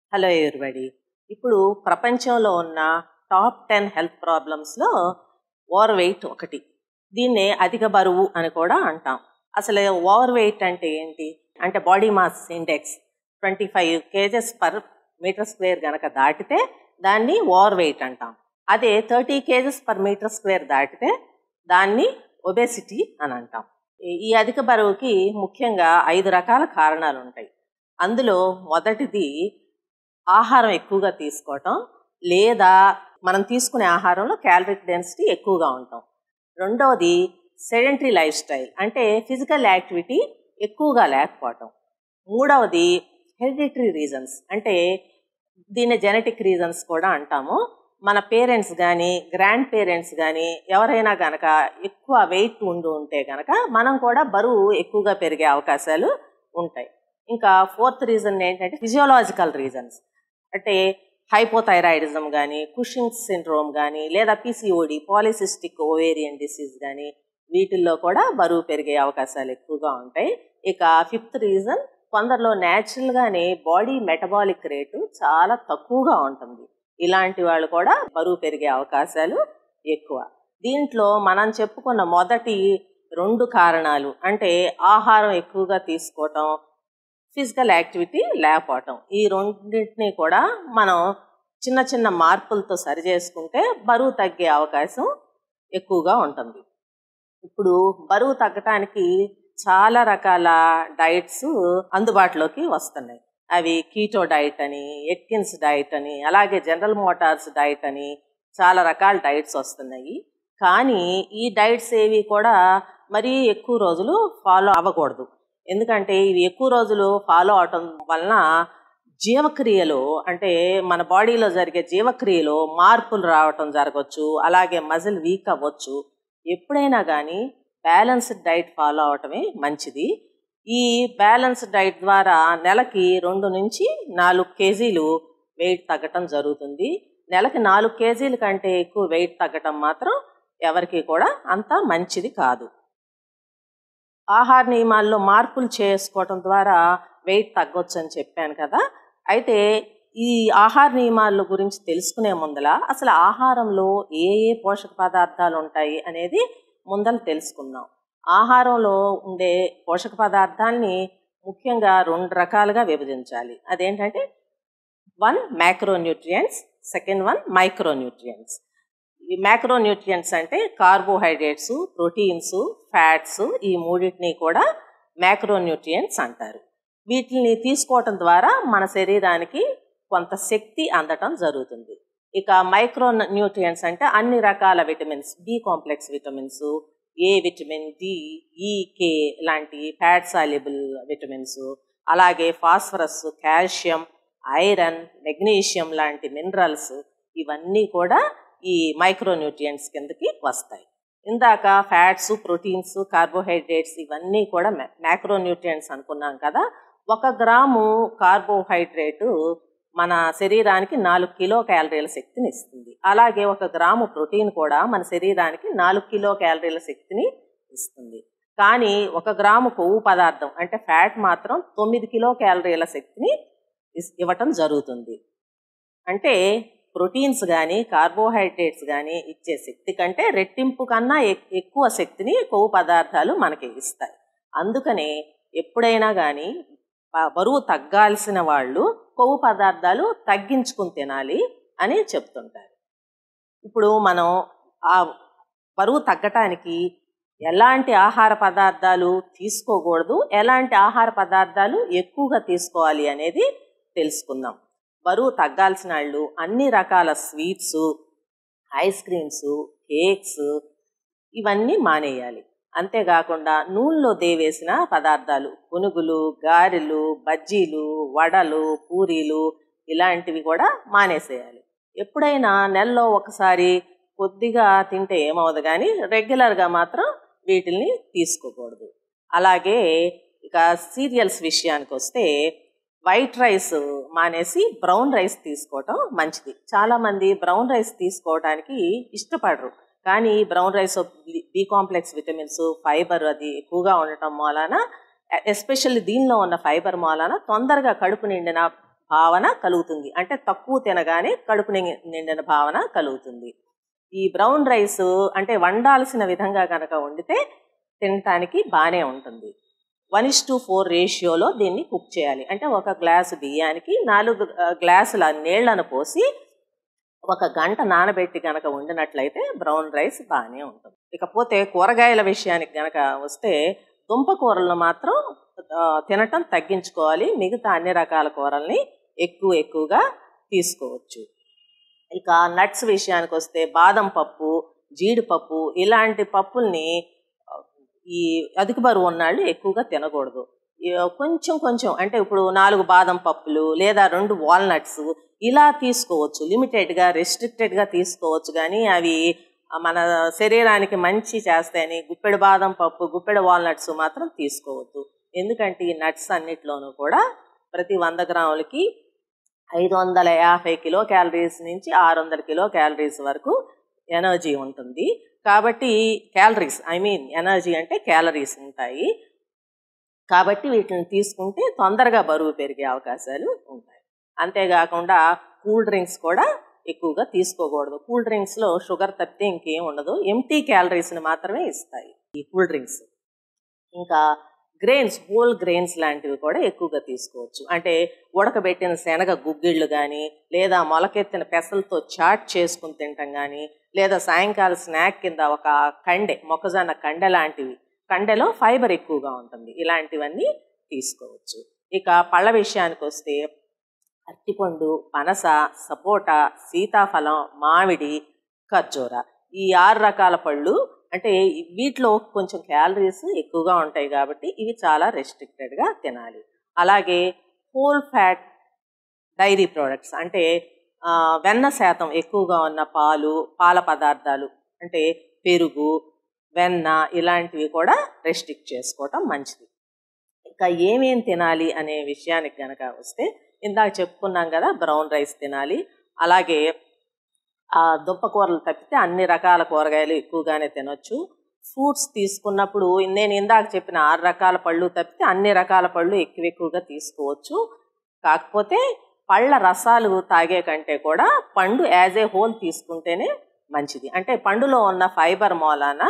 hello everybody ఇప్పుడు ప్రపంచంలో ఉన్న టాప్ టెన్ హెల్త్ ప్రాబ్లమ్స్లో ఓవర్ వెయిట్ ఒకటి దీన్నే అధిక బరువు అని కూడా అంటాం అసలు ఓవర్ వెయిట్ అంటే ఏంటి అంటే body mass index twenty five kgs per metre square గనక దాటితే దాన్ని ఓవర్ వెయిట్ అంటాం అదే thirty kgs per metre square దాటితే దాన్ని ఒబేసిటీ అని అంటాం ఈ- ఈ అధిక బరువుకి ముఖ్యంగా ఐదు రకాల కారణాలు ఉంటాయి అందులో మొదటిది ఆహారం ఎక్కువగా తీసుకోవటం లేదా మనం తీసుకునే ఆహారంలో క్యాలరిక్ డెన్సిటీ ఎక్కువగా ఉంటాం రెండవది సెడెంటరీ లైఫ్ స్టైల్ అంటే ఫిజికల్ యాక్టివిటీ ఎక్కువగా లేకపోవటం మూడవది హెరిడిటరీ రీజన్స్ అంటే దీన్ని జెనెటిక్ రీజన్స్ కూడా అంటాము మన పేరెంట్స్ కానీ గ్రాండ్ పేరెంట్స్ కానీ ఎవరైనా గనక ఎక్కువ వెయిట్ ఉండి ఉంటే గనక మనం కూడా బరువు ఎక్కువగా పెరిగే అవకాశాలు ఉంటాయి ఇంకా ఫోర్త్ రీజన్ ఏంటంటే ఫిజియోలాజికల్ రీజన్స్ అంటే హైపోథైరాయిడిజం కానీ కుషింగ్ సిండ్రోమ్ కానీ లేదా పిసిఓడి పాలిసిస్టిక్ ఓవేరియన్ డిసీజ్ కానీ వీటిల్లో కూడా బరువు పెరిగే అవకాశాలు ఎక్కువగా ఉంటాయి ఇక ఫిఫ్త్ రీజన్ కొందరిలో న్యాచురల్గానే బాడీ మెటబాలిక్ రేటు చాలా తక్కువగా ఉంటుంది ఇలాంటి వాళ్ళు కూడా బరువు పెరిగే అవకాశాలు ఎక్కువ దీంట్లో మనం చెప్పుకున్న మొదటి రెండు కారణాలు అంటే ఆహారం ఎక్కువగా తీసుకోవటం ఫిజికల్ యాక్టివిటీ లేకపోవటం ఈ రెండింటిని కూడా మనం చిన్న చిన్న మార్పులతో సరి చేసుకుంటే బరువు తగ్గే అవకాశం ఎక్కువగా ఉంటుంది ఇప్పుడు బరువు తగ్గటానికి చాలా రకాల డైట్స్ అందుబాటులోకి వస్తున్నాయి అవి కీటో డైట్ అని ఎట్కిన్స్ డైట్ అని అలాగే జనరల్ మోటార్స్ డైట్ అని చాలా రకాల డైట్స్ వస్తున్నాయి కానీ ఈ డైట్స్ ఏవి కూడా మరీ ఎక్కువ రోజులు ఫాలో అవ్వకూడదు ఎందుకంటే ఇవి ఎక్కువ రోజులు ఫాలో అవటం వలన జీవక్రియలో అంటే మన బాడీలో జరిగే జీవక్రియలో మార్పులు రావటం జరగవచ్చు అలాగే మజిల్ వీక్ అవ్వచ్చు ఎప్పుడైనా కానీ బ్యాలెన్స్డ్ డైట్ ఫాలో అవటమే మంచిది ఈ బ్యాలెన్స్డ్ డైట్ ద్వారా నెలకి రెండు నుంచి నాలుగు కేజీలు వెయిట్ తగ్గటం జరుగుతుంది నెలకి నాలుగు కేజీల కంటే ఎక్కువ వెయిట్ తగ్గటం మాత్రం ఎవరికి కూడా అంత మంచిది కాదు ఆహార నియమాల్లో మార్పులు చేసుకోవటం ద్వారా వెయిట్ తగ్గొచ్చు అని చెప్పాను కదా అయితే ఈ ఆహార నియమాల గురించి తెలుసుకునే ముందల అసలు ఆహారంలో ఏ ఏ పోషక పదార్థాలు ఉంటాయి అనేది ముందల తెలుసుకుందాం ఆహారంలో ఉండే పోషక పదార్థాలని ముఖ్యంగా రెండు రకాలుగా విభజించాలి అదేంటంటే one macronutrients second one micronutrients ఈ మ్యాక్రోన్యూట్రియంట్స్ అంటే కార్బోహైడ్రేట్స్ ప్రోటీన్స్ ఫ్యాట్స్ ఈ మూడింటిని కూడా మ్యాక్రోన్యూట్రియంట్స్ అంటారు వీటిని తీసుకోవటం ద్వారా మన శరీరానికి కొంత శక్తి అందటం జరుగుతుంది ఇక మైక్రో న్యూట్రియంట్స్ అంటే అన్ని రకాల vitamins B complex vitamins A vitamin D E K లాంటి ఫ్యాట్ సాల్యుబుల్ విటమిన్స్ అలాగే ఫాస్ఫరస్ కాల్షియం ఐరన్ మెగ్నీషియం లాంటి మినరల్స్ ఇవన్నీ కూడా ఈ మైక్రోన్యూట్రియంట్స్ కిందకి వస్తాయి ఇందాక ఫ్యాట్స్ ప్రోటీన్స్ కార్బోహైడ్రేట్స్ ఇవన్నీ కూడా మ్యాక్రోన్యూట్రియంట్స్ అనుకున్నాం కదా ఒక గ్రాము కార్బోహైడ్రేటు మన శరీరానికి నాలుగు కిలో క్యాలరీల శక్తిని ఇస్తుంది అలాగే ఒక గ్రాము ప్రోటీన్ కూడా మన శరీరానికి నాలుగు కిలో క్యాలరీల శక్తిని ఇస్తుంది కానీ ఒక గ్రాము కొవ్వు పదార్థం అంటే ఫ్యాట్ మాత్రం తొమ్మిది కిలో క్యాలరీల శక్తిని ఇస్- ఇవ్వటం జరుగుతుంది అంటే ప్రోటీన్స్ కానీ కార్బోహైడ్రేట్స్ కానీ ఇచ్చే శక్తి కంటే రెట్టింపు కన్నా ఎక్- ఎక్కువ శక్తిని కొవ్వు పదార్థాలు మనకి ఇస్తాయి అందుకనే ఎప్పుడైనా కానీ బరువు తగ్గాల్సిన వాళ్ళు కొవ్వు పదార్థాలు తగ్గించుకుని తినాలి అని చెప్తుంటారు ఇప్పుడు మనం ఆ బరువు తగ్గటానికి ఎలాంటి ఆహార పదార్థాలు తీసుకోకూడదు ఎలాంటి ఆహార పదార్థాలు ఎక్కువగా తీసుకోవాలి అనేది తెలుసుకుందాం బరువు తగ్గాల్సిన వాళ్ళు అన్ని రకాల స్వీట్స్ ఐస్ క్రీమ్స్ కేక్స్ ఇవన్నీ మానేయాలి అంతేకాకుండా నూనెలో దేవేసిన పదార్థాలు పునుగులు గారెలు బజ్జీలు వడలు పూరీలు ఇలాంటివి కూడా మానేసేయాలి ఎప్పుడైనా నెలలో ఒకసారి కొద్దిగా తింటే ఏమవదు కానీ రెగ్యులర్గా మాత్రం వీటిల్ని తీసుకోకూడదు అలాగే ఇక సీరియల్స్ విషయానికి వస్తే వైట్ రైస్ మానేసి బ్రౌన్ రైస్ తీసుకోవటం మంచిది చాలామంది బ్రౌన్ రైస్ తీసుకోవడానికి ఇష్టపడరు కానీ brown rice B complex vitamins fibre అది ఎక్కువగా ఉండటం మూలాన ఎస్పెషల్లీ దీనిలో ఉన్న ఫైబర్ మూలాన తొందరగా కడుపు నిండిన భావన కలుగుతుంది అంటే తక్కువ తినగానే కడుపు నిండి- నిండిన భావన కలుగుతుంది ఈ బ్రౌన్ రైస్ అంటే వండాల్సిన విధంగా కనుక వండితే తినటానికి బాగానే ఉంటుంది వన్ ఇస్ టు ఫోర్ రేషియోలో దీన్ని కుక్ చేయాలి అంటే ఒక గ్లాసు బియ్యానికి నాలుగు ఆ, గ్లాసుల నీళ్లను పోసి ఒక గంట నానబెట్టి గనక వండినట్లయితే బ్రౌన్ రైస్ బాగానే ఉంటుంది ఇకపోతే కూరగాయల విషయానికి గనక వస్తే దుంప కూరలను మాత్రం ఆ, తినటం తగ్గించుకోవాలి మిగతా అన్ని రకాల కూరల్ని ఎక్కువ ఎక్కువగా తీసుకోవచ్చు ఇక నట్స్ విషయానికి వస్తే బాదం పప్పు జీడిపప్పు ఇలాంటి పప్పుల్ని ఆ, ఈ అధిక బరువు ఉన్నాళ్ళు ఎక్కువగా తినకూడదు ఈ కొంచెం కొంచెం అంటే ఇప్పుడు నాలుగు బాదం పప్పులు లేదా రెండు వాల్నట్స్ ఇలా తీసుకోవచ్చు లిమిటెడ్గా రెస్ట్రిక్టెడ్గా తీసుకోవచ్చు కానీ అవి మన శరీరానికి మంచి చేస్తాయని గుప్పెడు బాదం పప్పు గుప్పెడు వాల్నట్స్ మాత్రం తీసుకోవద్దు ఎందుకంటే ఈ నట్స్ అన్నిట్లోనూ కూడా ప్రతి వంద గ్రాములకి ఐదు వందల యాభై కిలో క్యాలరీస్ నుంచి ఆరు వందల కిలో క్యాలరీస్ వరకు ఎనర్జీ ఉంటుంది కాబట్టి క్యాలరీస్ ఐ మీన్ ఎనర్జీ అంటే క్యాలరీస్ ఉంటాయి కాబట్టి వీటిని తీసుకుంటే తొందరగా బరువు పెరిగే అవకాశాలు ఉంటాయి అంతేకాకుండా కూల్ డ్రింక్స్ కూడా ఎక్కువగా తీసుకోకూడదు కూల్ డ్రింక్స్లో షుగర్ తప్పితే ఇంకేం ఉండదు ఎంటీ క్యాలరీస్ని మాత్రమే ఇస్తాయి ఈ కూల్ డ్రింక్స్ ఇంకా గ్రెయిన్స్ హోల్ గ్రెయిన్స్ లాంటివి కూడా ఎక్కువగా తీసుకోవచ్చు అంటే ఉడకబెట్టిన శనగ గుగ్గిళ్ళు కానీ లేదా మొలకెత్తిన పెసలతో చాట్ చేసుకుని తింటాం కానీ లేదా సాయంకాలం స్నాక్ కింద ఒక కండె మొక్కజొన్న కండె లాంటివి కండెలో ఫైబర్ ఎక్కువగా ఉంటుంది ఇలాంటివన్నీ తీసుకోవచ్చు ఇక పళ్ళ విషయానికి వస్తే అరటిపండు పనస సపోటా సీతాఫలం మామిడి ఖర్జూర ఈ ఆరు రకాల పళ్ళు అంటే వీటిలో కొంచెం క్యాలరీస్ ఎక్కువగా ఉంటాయి కాబట్టి ఇవి చాలా రెస్ట్రిక్టెడ్గా తినాలి అలాగే హోల్ ఫ్యాట్ డైరీ ప్రోడక్ట్స్ అంటే ఆ, వెన్న శాతం ఎక్కువగా ఉన్న పాలు పాల పదార్థాలు అంటే పెరుగు వెన్న ఇలాంటివి కూడా రెస్ట్రిక్ట్ చేసుకోవటం మంచిది ఇంకా ఏమేం తినాలి అనే విషయానికి గనక వస్తే ఇందాక చెప్పుకున్నాం కదా బ్రౌన్ రైస్ తినాలి అలాగే ఆ దుంప కూరలు తప్పితే అన్ని రకాల కూరగాయలు ఎక్కువగానే తినొచ్చు ఫ్రూట్స్ తీసుకున్నప్పుడు నేను ఇందాక చెప్పిన ఆరు రకాల పళ్ళు తప్పితే అన్ని రకాల పళ్ళు ఎక్కువ ఎక్కువగా తీసుకోవచ్చు కాకపోతే పళ్ళ రసాలు తాగే కంటే కూడా పండు యాజ్ ఏ హోల్ తీసుకుంటేనే మంచిది అంటే పండులో ఉన్న ఫైబర్ మూలాన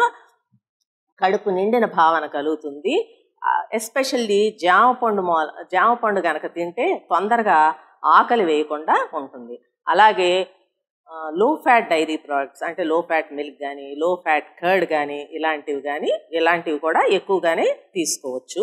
కడుపు నిండిన భావన కలుగుతుంది ఎస్పెషల్లీ జామ పండు మూల జామ పండు కనుక తింటే తొందరగా ఆకలి వేయకుండా ఉంటుంది అలాగే లో ఫ్యాట్ డైరీ ప్రోడక్ట్స్ అంటే లో ఫ్యాట్ మిల్క్ కానీ లో ఫ్యాట్ కర్డ్ కానీ ఇలాంటివి కానీ ఇలాంటివి కూడా ఎక్కువగానే తీసుకోవచ్చు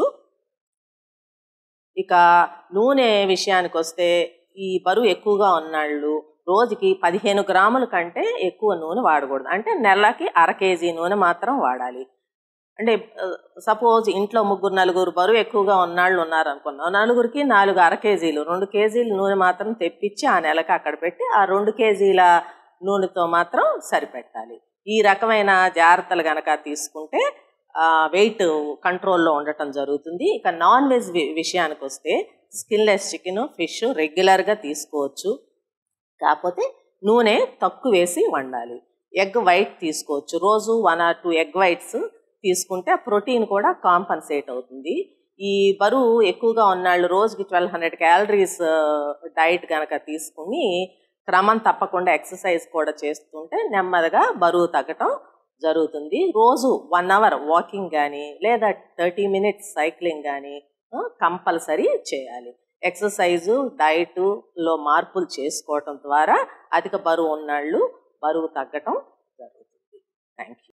ఇక నూనె విషయానికి వస్తే ఈ బరువు ఎక్కువగా ఉన్నాళ్ళు రోజుకి పదిహేను గ్రాముల కంటే ఎక్కువ నూనె వాడకూడదు అంటే నెలకి అర కేజీ నూనె మాత్రం వాడాలి అంటే సపోజ్ ఇంట్లో ముగ్గురు నలుగురు బరువు ఎక్కువగా ఉన్నాళ్ళు ఉన్నారు అనుకున్నాం నలుగురికి నాలుగు అర కేజీలు రెండు కేజీలు నూనె మాత్రం తెప్పించి ఆ నెలకి అక్కడ పెట్టి ఆ రెండు కేజీల నూనెతో మాత్రం సరిపెట్టాలి ఈ రకమైన జాగ్రత్తలు గనక తీసుకుంటే వెయిట్ కంట్రోల్లో ఉండటం జరుగుతుంది ఇక నాన్ వెజ్ వి- విషయానికి వస్తే స్కిన్లెస్ చికెన్ ఫిష్ రెగ్యులర్గా తీసుకోవచ్చు కాకపోతే నూనె తక్కువ వేసి వండాలి ఎగ్ వైట్ తీసుకోవచ్చు రోజు one or two egg whites తీసుకుంటే ఆ ప్రోటీన్ కూడా కాంపన్సేట్ అవుతుంది ఈ బరువు ఎక్కువగా ఉన్నాళ్ళు రోజుకి ట్వెల్వ్ హండ్రెడ్ క్యాలరీస్ డైట్ కనుక తీసుకుని క్రమం తప్పకుండా ఎక్సర్సైజ్ కూడా చేస్తుంటే నెమ్మదిగా బరువు తగ్గటం జరుగుతుంది రోజు వన్ అవర్ వాకింగ్ కానీ లేదా థర్టీ మినిట్స్ సైక్లింగ్ కానీ కంపల్సరీ చేయాలి ఎక్సర్సైజు డైట్లో మార్పులు చేసుకోవటం ద్వారా అధిక బరువు ఉన్నాళ్ళు బరువు తగ్గటం జరుగుతుంది థ్యాంక్ యూ